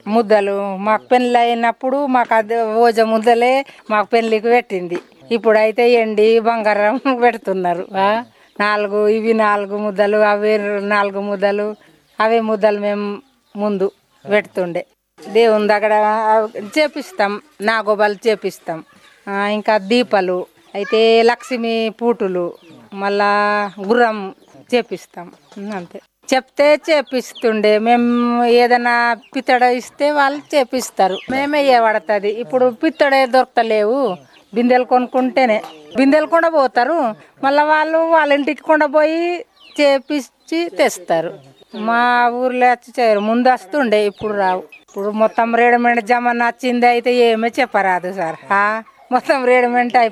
ముద్దలు మాకు పెళ్ళి అయినప్పుడు మాకు అది ఓజ ముద్దలే మాకు పెళ్ళికి పెట్టింది ఇప్పుడైతే ఎండి బంగారం పెడుతున్నారు ఆ? నాలుగు ఇవి నాలుగు ముద్దలు అవి నాలుగు ముద్దలు అవే ముద్దలు మేము ముందు పెడుతుండే దేవుని దగ్గర చేపిస్తాం నాగోబాలు చేపిస్తాం ఆ, ఇంకా దీపాలు అయితే లక్ష్మి పూటులు మళ్ళా గుర్రం చేపిస్తాం అంతే చెప్తే చేపిస్తుండే మేము ఏదైనా పిత్తడ ఇస్తే వాళ్ళు చేపిస్తారు మేమే పడుతుంది ఇప్పుడు పిత్తడే దొరకలేవు బిందెలు కొనుక్కుంటేనే బిందెలు కూడా పోతారు మళ్ళీ వాళ్ళు వాళ్ళ ఇంటికి కూడా పోయి చేపించి తెస్తారు మా ఊర్లో వచ్చి చేయరు ముందు వస్తుండే ఇప్పుడు రావు ఇప్పుడు మొత్తం రెడీమేడ్ జమానా వచ్చింది అయితే ఏమీ చెప్పరాదు సార్ ఆ? మొత్తం రెడీమేడ్